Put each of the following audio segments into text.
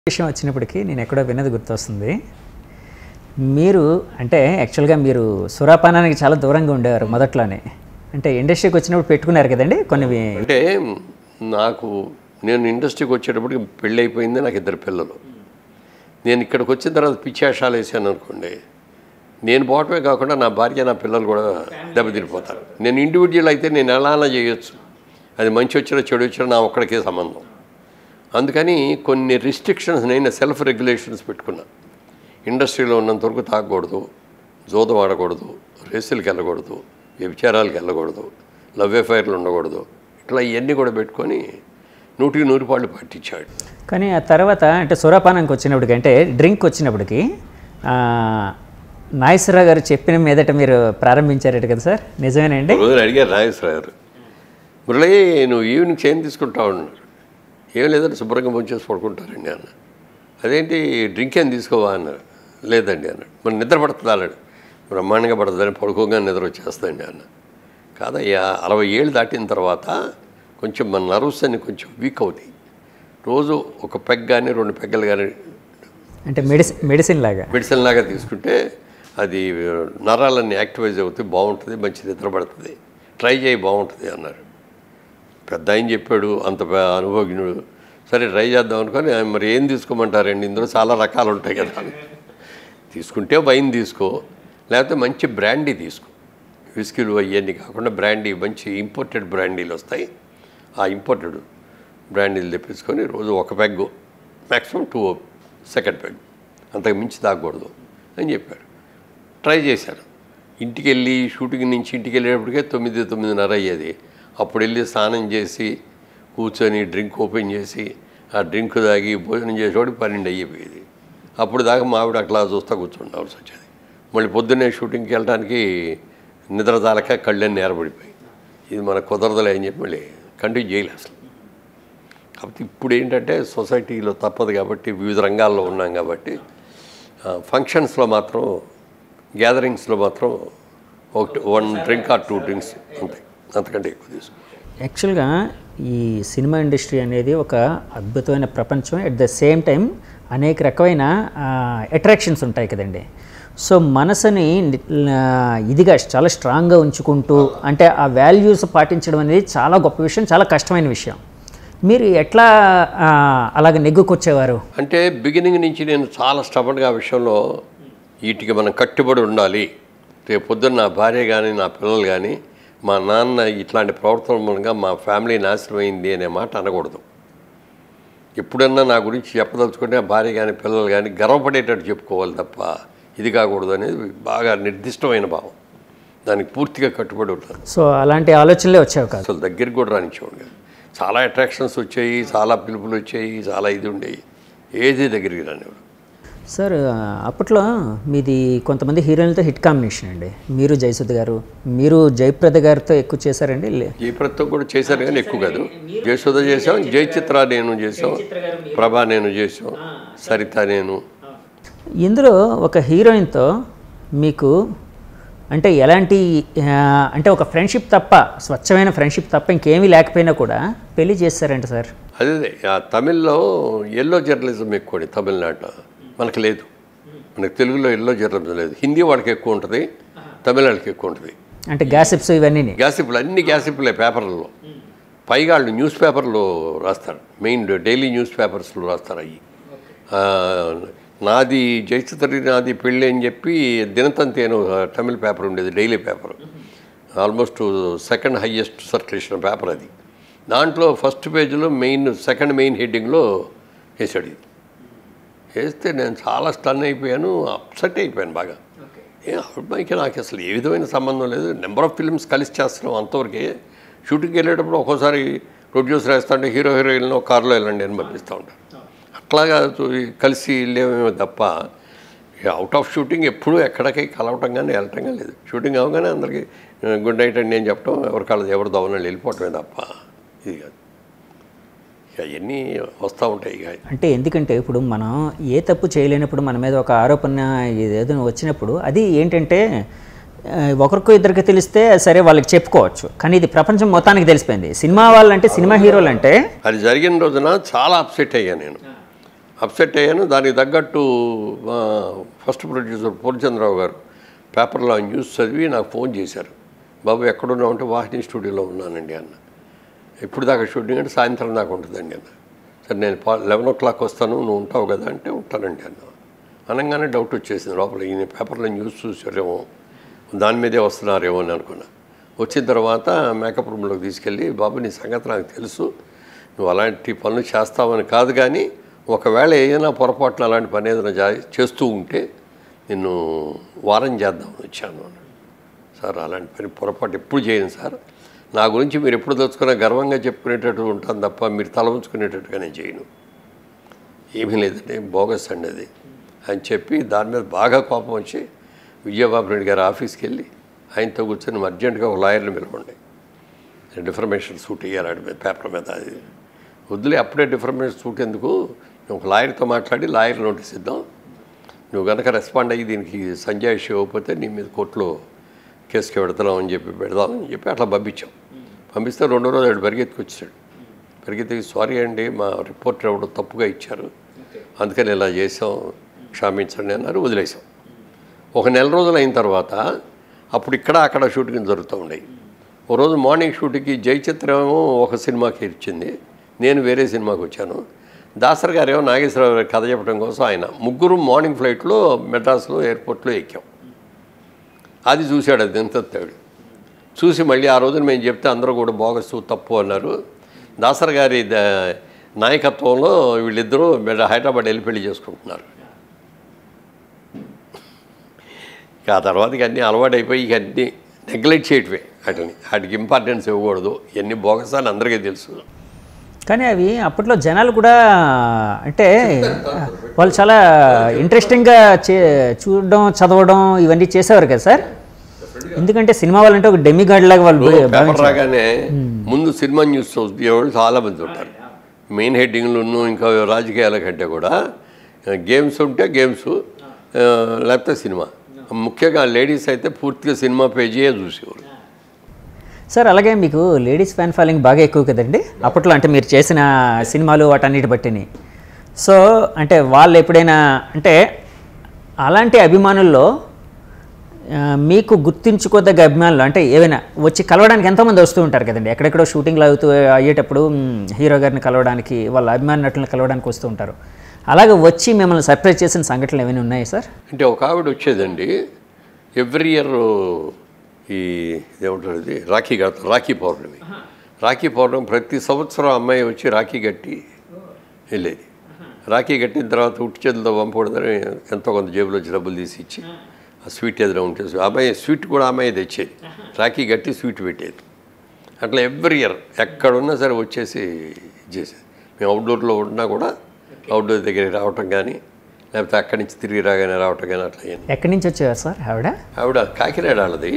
విషయం వచ్చినప్పటికీ నేను ఎక్కడో విన్నది గుర్తొస్తుంది మీరు అంటే యాక్చువల్గా మీరు సురాపానానికి చాలా దూరంగా ఉండేవారు మొదట్లోనే అంటే ఇండస్ట్రీకి వచ్చినప్పుడు పెట్టుకున్నారు కదండి కొన్ని వి- అంటే నాకు నేను ఇండస్ట్రీకి వచ్చేటప్పటికి పెళ్ళి అయిపోయింది నాకు ఇద్దరు పిల్లలు నేను ఇక్కడికి వచ్చిన తర్వాత పిచ్చాషాలు వేసాను అనుకోండి నేను పోవటమే కాకుండా నా భార్య నా పిల్లలు కూడా దెబ్బతిరిపోతారు నేను ఇండివిజువల్ అయితే నేను ఎలా అలా చేయొచ్చు అది మంచి వచ్చినా చెడు వచ్చినా నా ఒక్కడికే సంబంధం అందుకని కొన్ని రిస్ట్రిక్షన్స్ నేను సెల్ఫ్ రెగ్యులేషన్స్ పెట్టుకున్నా ఇండస్ట్రీలో ఉన్నంత వరకు తాగకూడదు జోదం ఆడకూడదు రేసులకు వెళ్ళకూడదు వ్యభిచారాలకు వెళ్ళకూడదు లవ్ ఎఫైర్లు ఉండకూడదు ఇట్లా ఇవన్నీ కూడా పెట్టుకొని నూటికి నూరు పాళ్ళు పట్టించాడు కానీ ఆ తర్వాత అంటే సురాపానానికి వచ్చినప్పటికి అంటే డ్రింక్ వచ్చినప్పటికి ఆ, నాగేశ్వరరావు గారు చెప్పిన మీదట మీరు ప్రారంభించారట కదా సార్ నిజమేనండి రోజున అడిగారు నాగేశ్వర గారు మురళి నువ్వు ఈవినింగ్ చేయం తీసుకుంటావు అన్నారు ఏం లేదంటే శుభ్రంగా ముంచేసి పడుకుంటారండి అన్న అదేంటి డ్రింక్ ఏం తీసుకోవా అన్నారు లేదండి అన్నాడు మరి నిద్ర పడుతుంది అన్నాడు బ్రహ్మాండంగా పడుతుందని పడుకోగానే నిద్ర వచ్చేస్తుందండి అన్న కాదయ్యా అరవై ఏళ్ళు దాటిన తర్వాత కొంచెం మన నర్వ్స్ అన్ని కొంచెం వీక్ అవుతాయి రోజు ఒక పెగ్ కానీ రెండు పెగ్గలు కానీ అంటే మెడిసిన్ మెడిసిన్ లాగా మెడిసిన్ లాగా తీసుకుంటే అది నరాలన్నీ యాక్టివైజ్ అవుతాయి బాగుంటుంది మంచి నిద్ర పడుతుంది ట్రై చేయి బాగుంటుంది అన్నారు పెద్ద ఆయన చెప్పాడు అంత ప- అనుభవజ్ఞుడు సరే ట్రై చేద్దాం అనుకొని "ఆ, మరి ఏం తీసుకోమంటారండి ఇందులో చాలా రకాలు ఉంటాయి కదా అని. తీసుకుంటే వైన్ తీసుకో లేకపోతే మంచి బ్రాండీ తీసుకో విస్కీలు అవన్నీ కాకుండా బ్రాండీ మంచి ఇంపోర్టెడ్ బ్రాండీలు వస్తాయి ఆ ఇంపోర్టెడ్ బ్రాండీలు తెప్పించుకొని రోజు ఒక peg maximum two second peg అంతకు మించి తాగకూడదు అని చెప్పారు ట్రై చేశాను ఇంటికి వెళ్ళి షూటింగ్ నుంచి ఇంటికి వెళ్ళేటప్పటికే తొమ్మిది తొమ్మిదిన్నర అయ్యేది అప్పుడు వెళ్ళి స్నానం చేసి కూర్చొని డ్రింక్ ఓపెన్ చేసి ఆ డ్రింక్ తాగి భోజనం చేసేవాడికి పన్నెండు అయిపోయేది అప్పుడు దాకా మా ఆవిడ అట్లా చూస్తా కూర్చుండాల్సి వచ్చేది మళ్ళీ పొద్దున్నే షూటింగ్కి వెళ్ళడానికి నిద్ర తాలక కళ్ళన్నీ ఏర్పడిపోయి ఇది మనకు కుదరదులే అని చెప్పి మళ్ళీ కంటిన్యూ చేయలేదు అసలు కాకపోతే ఇప్పుడు ఏంటంటే సొసైటీలో తప్పదు కాబట్టి వివిధ రంగాల్లో ఉన్నాం కాబట్టి ఫంక్షన్స్లో మాత్రం గ్యాదరింగ్స్లో మాత్రం ఒకటి one drink or two drinks అంతే అంతకంటే ఎక్కువ తీసుకో యాక్చువల్గా ఈ సినిమా ఇండస్ట్రీ అనేది ఒక అద్భుతమైన ప్రపంచం అట్ ద సేమ్ టైం అనేక రకమైన అట్రాక్షన్స్ ఉంటాయి కదండి సో మనసుని ని- ఆ, ఇదిగా చాలా స్ట్రాంగ్గా ఉంచుకుంటూ అంటే ఆ వాల్యూస్ పాటించడం అనేది చాలా గొప్ప విషయం చాలా కష్టమైన విషయం మీరు ఎట్లా ఆ, అలాగ నెగ్గుకొచ్చేవారు అంటే బిగినింగ్ నుంచి నేను చాలా స్టబన్గా ఆ విషయంలో వీటికి మనం కట్టుబడి ఉండాలి రేపు పొద్దున్న నా భార్య కానీ నా పిల్లలు కానీ మా నాన్న ఇట్లాంటి ప్రవర్తన మూలంగా మా ఫ్యామిలీ నాశనం అయింది అనే మాట అనకూడదు ఎప్పుడన్నా నా గురించి చెప్పదలుచుకుంటే ఆ భార్య కానీ పిల్లలు కానీ గర్వపడేటట్టు చెప్పుకోవాలి తప్ప ఇది కాకూడదు అనేది బాగా నిర్దిష్టమైన భావం దానికి పూర్తిగా కట్టుబడి ఉంటాను సో అలాంటి ఆలోచనలే వచ్చావు కాదు అసలు దగ్గరికి కూడా రానిచ్చేవాడు కాదు చాలా అట్రాక్షన్స్ వచ్చాయి చాలా పిలుపులు వచ్చాయి చాలా ఇది ఉండేవి ఏది దగ్గరికి రానివాడు సార్ ఆ, అప్పట్లో మీది కొంతమంది హీరోయిన్లతో హిట్ కాంబినేషన్ అండి మీరు జయసుధ గారు మీరు జయప్రద గారితో ఎక్కువ చేశారండి లే- జయప్రదతో కూడా చేశాను కానీ ఎక్కువ కాదు జయసుధ చేసాం జయచిత్ర నేను చేసాం ప్రభా నేను చేసాం సరిత నేను ఇందులో ఒక హీరోయిన్తో మీకు అంటే ఎలాంటి ఆ, అంటే ఒక ఫ్రెండ్షిప్ తప్ప స్వచ్ఛమైన ఫ్రెండ్షిప్ తప్ప ఇంకేమీ లేకపోయినా కూడా పెళ్లి చేస్తారంట సార్ అదే అదే. ఆ తమిళ్లో ఎల్లో జర్నలిజం ఎక్కువ తమిళనాడులో మనకు లేదు మనకు తెలుగులో ఎల్లో జర్నలిజం లేదు హిందీ వాళ్ళకి ఎక్కువ ఉంటుంది తమిళ వాళ్ళకి ఎక్కువ ఉంటుంది అంటే గ్యాసిప్స్ ఇవన్నీ గ్యాసిప్లు అన్ని గ్యాసిప్లే పేపర్లలో పైగా వాళ్ళు న్యూస్ పేపర్లో రాస్తారు మెయిన్ డైలీ న్యూస్ పేపర్స్లో రాస్తారు అవి నాది జయచిత్రి నాది పెళ్ళి అని చెప్పి దినతంతి అని ఒక తమిళ పేపర్ ఉండేది daily paper almost second highest circulation paper అది దాంట్లో ఫస్ట్ పేజీలో మెయిన్ సెకండ్ మెయిన్ హెడ్డింగ్లో వేసాడు ఇది వేస్తే నేను చాలా స్టన్ అయిపోయాను అప్సెట్ అయిపోయాను బాగా ఏ అమ్మాయికి నాకు అసలు ఏ విధమైన సంబంధం లేదు నెంబర్ ఆఫ్ ఫిల్మ్స్ కలిసి చేస్తున్నాం అంతవరకే షూటింగ్కి వెళ్ళేటప్పుడు ఒక్కోసారి ప్రొడ్యూసర్ వేస్తుంటే హీరో హీరోయిన్లో కారులో వెళ్ళండి అని పంపిస్తూ ఉంటారు అట్లాగా చూ- కలిసి వెళ్ళేమేమో తప్ప అవుట్ ఆఫ్ షూటింగ్ ఎప్పుడూ ఎక్కడికి కలవటం కానీ వెళ్ళటం కానీ లేదు షూటింగ్ అవగానే అందరికీ గుడ్ నైట్ అండి నేను చెప్పడం ఎవరి కాళ్ళది ఎవరు దవనాలు వెళ్ళిపోవటమే తప్ప ఇది కాదు ఇక అవన్నీ వస్తూ ఉంటాయి ఇక అంటే ఎందుకంటే ఇప్పుడు మనం ఏ తప్పు చేయలేనప్పుడు మన మీద ఒక ఆరోపణ ఏదో వచ్చినప్పుడు అది ఏంటంటే ఆ, ఒకరికో ఇద్దరికి తెలిస్తే సరే వాళ్ళకి చెప్పుకోవచ్చు కానీ ఇది ప్రపంచం మొత్తానికి తెలిసిపోయింది సినిమా వాళ్ళంటే సినిమా హీరోలు అంటే అది జరిగిన రోజున చాలా అప్సెట్ అయ్యా నేను అప్సెట్ అయ్యాను దానికి తగ్గట్టు మా ఫస్ట్ ప్రొడ్యూసర్ పూర్ణచంద్రరావు గారు పేపర్లో ఆ న్యూస్ చదివి నాకు ఫోన్ చేశారు బాబు ఎక్కడున్నావు అంటే వాహిని స్టూడియోలో ఉన్నానండి అన్న ఇప్పుడు దాకా షూటింగ్ అంటే సాయంత్రం దాకా ఉంటుందండి అన్న సరే నేను లెవెన్ ఓ క్లాక్ వస్తాను నువ్వు ఉంటావు కదా అంటే ఉంటానండి అన్న అనగానే డౌట్ వచ్చేసింది లోపల ఈయన పేపర్లో న్యూస్ చూసారేమో దాని మీదే వస్తున్నారేమో అని అనుకున్నా వచ్చిన తర్వాత మేకప్ రూమ్లోకి తీసుకెళ్ళి బాబు నీ సంగతి నాకు తెలుసు నువ్వు అలాంటి పనులు చేస్తావని కాదు కానీ ఒకవేళ ఏదైనా పొరపాటున అలాంటి పని ఏదైనా జా- చేస్తూ ఉంటే నిన్ను వారం చేద్దామని వచ్చాను అన్నాడు సార్ అలాంటి పని పొరపాటు ఎప్పుడు చేయను సార్ నా గురించి మీరు ఎప్పుడు తెచ్చుకున్నా గర్వంగా చెప్పుకునేటట్టు ఉంటాను తప్ప మీరు తల ఉంచుకునేటట్టుగా నేను చేయను ఏమీ లేదండి బోగస్ అండి అది అని చెప్పి దాని మీద బాగా కోపం వచ్చి విజయబాబు రెడ్డి గారి ఆఫీస్కి వెళ్ళి ఆయనతో కూర్చొని అర్జెంటుగా ఒక లాయర్ని పిలవండి డిఫర్మేషన్ సూట్ ఇయ్యాలి మీద పేపర్ మీద అది వద్దులే అప్పుడే డిఫర్మేషన్ సూట్ ఎందుకు నువ్వు ఒక లాయర్తో మాట్లాడి లాయర్ నోటీస్ ఇద్దాం నువ్వు కనుక రెస్పాండ్ అయ్యి దీనికి సంజయ్ ఇవ్వకపోతే నీ మీద కోర్టులో కేసుకి పెడతాం అని చెప్పి పెడదామని చెప్పి అట్లా పంపించాం పంపిస్తే రెండో రోజు ఆడు పరిగెత్తుకొచ్చాడు పరిగెత్తి సారీ అండి మా రిపోర్టర్ ఎవడో తప్పుగా ఇచ్చారు అందుకని ఇలా చేసాం క్షమించండి అన్నారు వదిలేసాం ఒక నెల రోజులు అయిన తర్వాత అప్పుడు ఇక్కడ అక్కడ షూటింగ్ జరుగుతూ ఉండేవి ఓ రోజు మార్నింగ్ షూటింగ్కి జయచిత్రమేమో ఒక సినిమాకి ఇచ్చింది నేను వేరే సినిమాకి వచ్చాను దాసర్ గారు ఏమో నాగేశ్వరరావు గారి కథ చెప్పడం కోసం ఆయన ముగ్గురు మార్నింగ్ ఫ్లైట్లో మెడ్రాస్లో ఎయిర్పోర్ట్లో ఎక్కాం అది చూశాడు అది ఎంత తేడు చూసి మళ్ళీ ఆ రోజున మేము చెప్తే అందరూ కూడా బోగస్ తప్పు అన్నారు దాసర్ గారి ద- నాయకత్వంలో వీళ్ళిద్దరూ మెడ- హైదరాబాద్ వెళ్ళి పెళ్లి చేసుకుంటున్నారు ఇక ఆ తర్వాత ఇక అన్నీ అలవాటైపోయి ఇక అన్నీ నెగ్లెక్ట్ చేయటమే వాటిని వాటికి ఇంపార్టెన్స్ ఇవ్వకూడదు ఇవన్నీ బోగస్ అని అందరికీ తెలుసు కానీ అవి అప్పట్లో జనాలు కూడా అంటే వాళ్ళు చాలా ఇంట్రెస్టింగ్గా చే చూడడం చదవడం ఇవన్నీ చేసేవారు కదా సార్ ఎందుకంటే సినిమా వాళ్ళంటే ఒక డెమిగాడ్ లాగా వాళ్ళు పేపర్ రాగానే ముందు సినిమా న్యూస్ చూసేవాళ్ళు చాలా మంది ఉంటారు మెయిన్ హెడ్డింగ్లు ఇంకా రాజకీయాల కంటే కూడా గేమ్స్ ఉంటే గేమ్స్ లేకపోతే సినిమా ముఖ్యంగా లేడీస్ అయితే పూర్తిగా సినిమా పేజీయే చూసేవారు సార్ అలాగే మీకు లేడీస్ ఫ్యాన్ ఫాలోయింగ్ బాగా ఎక్కువ కదండి అప్పట్లో అంటే మీరు చేసిన సినిమాలు వాటన్నిటి బట్టిని సో అంటే వాళ్ళు ఎప్పుడైనా అంటే అలాంటి అభిమానుల్లో ఆ, మీకు గుర్తించుకోదగ్గ అభిమానులు అంటే ఏవైనా వచ్చి కలవడానికి ఎంతోమంది వస్తూ ఉంటారు కదండి ఎక్కడెక్కడో షూటింగ్లు అవుతూ అయ్యేటప్పుడు మ్, హీరో గారిని కలవడానికి వాళ్ళ అభిమాన నటులను కలవడానికి వస్తూ ఉంటారు అలాగే వచ్చి మిమ్మల్ని సర్ప్రైజ్ చేసిన సంఘటనలు ఏమైనా ఉన్నాయా సార్ అంటే ఒక ఆవిడ వచ్చేదండి ఎవ్రీ ఇయర్ ఈ ఏమంటారు ఇది రాఖీ కడతారు రాఖీ పౌర్ణమి రాఖీ పౌర్ణమి ప్రతి సంవత్సరం అమ్మాయి వచ్చి రాఖీ కట్టి వెళ్ళేది రాఖీ కట్టిన తర్వాత ఉట్టి చేతులతో పంపకూడదని ఎంతో కొంత జేబులో వచ్చి డబ్బులు తీసి ఇచ్చి ఆ స్వీట్ ఏదైనా ఉంటే అమ్మాయి స్వీట్ కూడా అమ్మాయి తెచ్చేది రాఖీ కట్టి స్వీట్ పెట్టేది అట్లా ఎవ్రీ ఇయర్ ఎక్కడున్నా సరే వచ్చేసి చేసేది మేము అవుట్డోర్లో ఉన్నా కూడా అవుట్డోర్ దగ్గరికి రావటం కానీ లేకపోతే అక్కడి నుంచి తిరిగి రాగానే రావటం కానీ అట్లా అయ్యింది ఎక్కడి నుంచి వచ్చేవారు సార్ ఆవిడ ఆవిడ కాకినాడ వాళ్ళది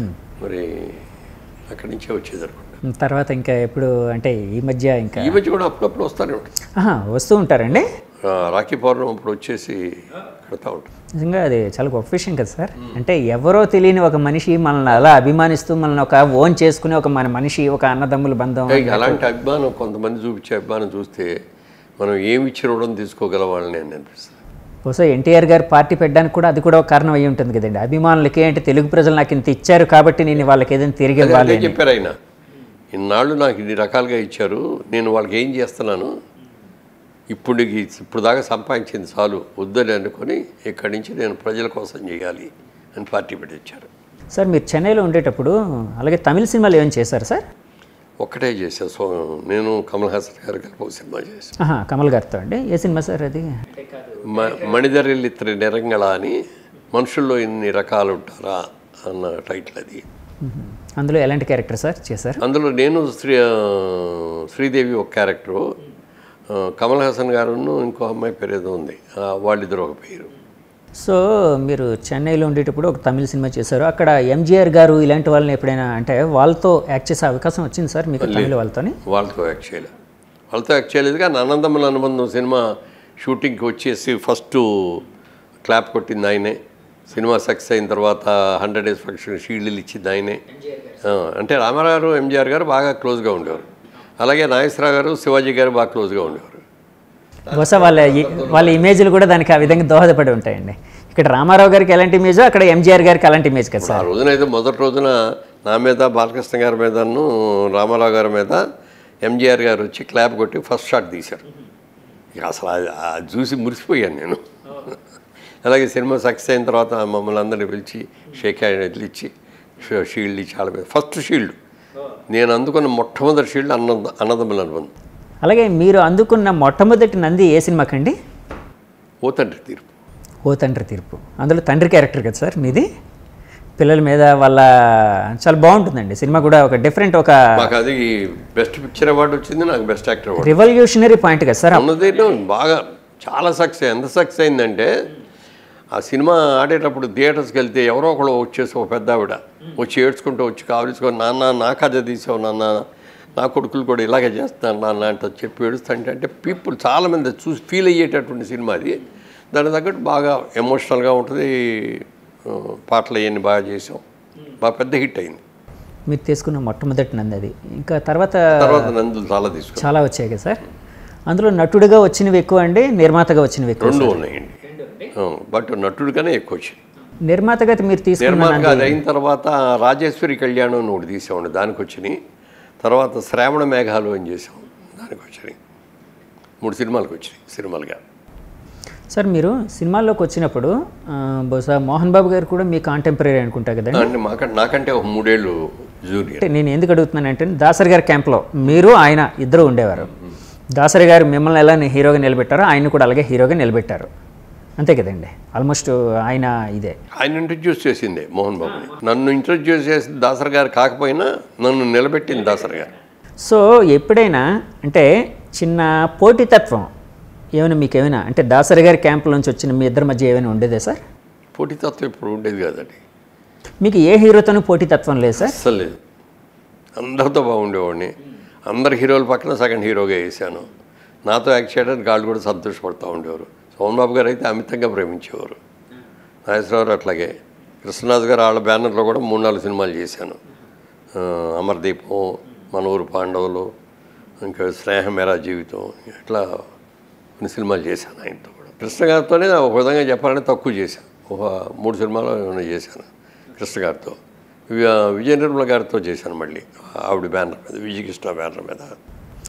మరి అక్కడి నుంచే వచ్చేది అనుకుంటా తర్వాత ఇంకా ఎప్పుడు అంటే ఈ మధ్య ఇంకా ఈ మధ్య కూడా అప్పుడప్పుడు వస్తూనే ఉంటుంది ఆహా, వస్తూ ఉంటారండి ఆ, రాఖీ పౌర్ణమి అప్పుడు వచ్చేసి కడతా ఉంటుంది నిజంగా అది చాలా గొప్ప విషయం కదా సార్ అంటే ఎవరో తెలియని ఒక మనిషి మనల్ని అలా అభిమానిస్తూ మనల్ని ఒక ఓన్ చేసుకునే ఒక మన మనిషి ఒక అన్నదమ్ముల బంధం ఇక అలాంటి అభిమానం కొంతమంది చూపించే అభిమానం చూస్తే మనం ఏమి ఇచ్చి రుణం తీసుకోగల వాళ్ళని అని అనిపిస్తుంది బహుశా ఎన్టీఆర్ గారు పార్టీ పెట్టడానికి కూడా అది కూడా ఒక కారణం అయ్యి ఉంటుంది కదండి అభిమానులకి అంటే తెలుగు ప్రజలు నాకు ఇంత ఇచ్చారు కాబట్టి నేను వాళ్ళకి ఏదైనా తిరిగి అదే ఇవ్వాలి అదే చెప్పారు ఆయన ఇన్నాళ్ళు నాకు ఇన్ని రకాలుగా ఇచ్చారు నేను వాళ్ళకి ఏం చేస్తున్నాను ఇప్పుడు నీకు ఇప్పుడు దాకా సంపాదించింది చాలు వద్దని అనుకొని ఇక్కడి నుంచి నేను ప్రజల కోసం చేయాలి అని పార్టీ పెట్టించారు సార్ మీరు చెన్నైలో ఉండేటప్పుడు అలాగే తమిళ సినిమాలు ఏమైనా చేశారు సార్ ఒక్కటే చేశా సో నేను కమల్ హాసన్ గారు కలిపి ఒక సినిమా చేశాను ఆహా, కమల్ గారితో అండి ఏ సినిమా సార్ అది మ మణిధరిల్లిత్రి నిరంగళ అని మనుషుల్లో ఇన్ని రకాలు ఉంటారా అన్న టైటిల్ అది మ్మ్. అందులో ఎలాంటి క్యారెక్టర్ సార్ చేశారు అందులో నేను శ్రీ ఆ, శ్రీదేవి ఒక క్యారెక్టరు ఆ, కమల్ హాసన్ గారును ఇంకో అమ్మాయి పేరు ఏదో ఉంది ఆ, వాళ్ళిద్దరు ఒక పేరు సో మీరు చెన్నైలో ఉండేటప్పుడు ఒక తమిళ సినిమా చేశారు అక్కడ ఎంజీఆర్ గారు ఇలాంటి వాళ్ళని ఎప్పుడైనా అంటే వాళ్ళతో యాక్ట్ చేసే అవకాశం వచ్చింది సార్ మీకు తమిళ వాళ్ళతోని వాళ్ళతో యాక్ట్ చేయలేదు వాళ్ళతో యాక్ట్ చేయలేదు కానీ అనందముల అనుబంధం సినిమా షూటింగ్కి వచ్చేసి ఫస్ట్ క్లాప్ కొట్టింది ఆయనే సినిమా సక్సెస్ అయిన తర్వాత హండ్రెడ్ డేస్ ఫంక్షన్ షీల్డ్లు ఇచ్చింది ఆయనే ఆ, అంటే రామారావు గారు ఎంజీఆర్ గారు బాగా క్లోజ్గా ఉండేవారు అలాగే నాగేశ్వరరావు గారు శివాజీ గారు బాగా క్లోజ్గా ఉండేవారు బహుశా వాళ్ళ ఈ- వాళ్ళ ఇమేజ్లు కూడా దానికి ఆ విధంగా దోహదపడి ఉంటాయండి ఇక్కడ రామారావు గారికి ఎలాంటి ఇమేజో అక్కడ ఎంజీఆర్ గారికి అలాంటి ఇమేజ్ కదా ఆ సార్ రోజున అయితే మొదటి రోజున నా మీద బాలకృష్ణ గారి మీదను రామారావు గారి మీద ఎంజీఆర్ గారు వచ్చి క్లాప్ కొట్టి ఫస్ట్ షాట్ తీశారు ఇక అసలు అది అది చూసి మురిసిపోయాను నేను అలాగే సినిమా సక్సెస్ అయిన తర్వాత మమ్మల్ని అందరిని పిలిచి షేక్ హ్యాండ్ ఇచ్చి షీ- షీల్డ్ ఇచ్చి చాలా మీద ఫస్ట్ షీల్డ్ నేను అందుకున్న మొట్టమొదటి షీల్డ్ అన్న అన్నదమ్ముల అనుబంధం అలాగే మీరు అందుకున్న మొట్టమొదటి నంది ఏ సినిమాకండి ఓ తండ్రి తీర్పు ఓ తండ్రి తీర్పు అందులో తండ్రి క్యారెక్టర్ కదా సార్ మీది పిల్లల మీద వాళ్ళ చాలా బాగుంటుందండి సినిమా కూడా ఒక డిఫరెంట్ ఒక మాకు అది బెస్ట్ పిక్చర్ అవార్డు వచ్చింది నాకు best actor award revolutionary point కదా సార్ ఉన్నది బాగా చాలా సక్సెస్ ఎంత సక్సెస్ అయిందంటే ఆ సినిమా ఆడేటప్పుడు థియేటర్స్కి వెళ్తే ఎవరో ఒకళ్ళు వచ్చేసి ఒక పెద్ద ఆవిడ వచ్చి ఏడ్చుకుంటూ వచ్చి కావలిసుకొని నాన్న నా కథ తీసావు నాన్న నా కొడుకులు కూడా ఇలాగే చేస్తాను నాన్న అంటే చెప్పి ఏడుస్తుంటే అంటే పీపుల్ చాలామంది చూసి ఫీల్ అయ్యేటటువంటి సినిమా అది దానికి తగ్గట్టు బాగా ఎమోషనల్గా ఉంటుంది ఆ, పాటలు అవన్నీ బాగా చేసాం బాగా పెద్ద హిట్ అయింది మీరు తీసుకున్న మొట్టమొదటి నంది అది ఇంకా తర్వాత తర్వాత నందులు చాలా తీసుకున్నాం చాలా వచ్చాయి కదా సార్ అందులో నటుడిగా వచ్చినవి ఎక్కువ అండి నిర్మాతగా వచ్చినవి ఎక్కువ రెండు ఉన్నాయండి ఆ, బట్ నటుడిగానే ఎక్కువ వచ్చింది నిర్మాతగా అయితే మీరు తీసుకున్న నిర్మాతగా అది అయిన తర్వాత రాజేశ్వరి కళ్యాణం అని ఒకటి తీసామండి దానికి వచ్చినాయి తర్వాత శ్రావణ మేఘాలు అని చేసాం దానికి వచ్చినాయి మూడు సినిమాలకు వచ్చినాయి సినిమాలుగా సార్ మీరు సినిమాల్లోకి వచ్చినప్పుడు ఆ, బహుశా మోహన్ బాబు గారు కూడా మీ కాంటెంపరీ అనుకుంటా కదండి అంటే మాకంటే నాకంటే ఒక మూడేళ్ళు జూనియర్ అంటే నేను ఎందుకు అడుగుతున్నానంటే దాసరి గారి క్యాంప్లో మీరు ఆయన ఇద్దరు ఉండేవారు దాసరి గారు మిమ్మల్ని ఎలా హీరోగా నిలబెట్టారో ఆయన కూడా అలాగే హీరోగా నిలబెట్టారు అంతే కదండి ఆల్మోస్ట్ ఆయన ఇదే ఆయన ఇంట్రడ్యూస్ చేసిందే మోహన్ బాబుని నన్ను ఇంట్రడ్యూస్ చేసింది దాసర్ గారు కాకపోయినా నన్ను నిలబెట్టింది దాసర్ గారు సో ఎప్పుడైనా అంటే చిన్న పోటీతత్వం ఏమైనా మీకు ఏమైనా అంటే దాసరి గారి క్యాంప్ నుంచి వచ్చిన మీ ఇద్దరి మధ్య ఏమైనా ఉండేదే సార్ పోటీతత్వం ఇప్పుడు ఉండేది కాదండి మీకు ఏ హీరోతోనూ పోటీతత్వం లేదు సార్ అస్సలు లేదు అందరితో బాగుండేవాడిని అందరు హీరోల పక్కన సెకండ్ హీరోగా వేసాను నాతో యాక్ట్ చేయడానికి వాళ్ళు కూడా సంతోషపడుతూ ఉండేవారు సోమన్ బాబు గారు అయితే అమితంగా ప్రేమించేవారు నాగేశ్వరరావు అట్లాగే కృష్ణరాజు గారు వాళ్ళ బ్యానర్లో కూడా మూడు నాలుగు సినిమాలు చేశాను ఆ, అమర్దీపం మన ఊరు పాండవులు ఇంకా స్నేహం మేరా జీవితం ఇట్లా కొన్ని సినిమాలు చేశాను ఆయనతో కూడా కృష్ణ గారితోనే ఒక విధంగా చెప్పాలంటే తక్కువ చేశాను ఒక మూడు సినిమాలు ఏమైనా చేశాను కృష్ణ గారితో వి- విజయ నిర్మల గారితో చేశాను మళ్ళీ ఆవిడ బ్యానర్ మీద విజయకృష్ణ బ్యానర్ మీద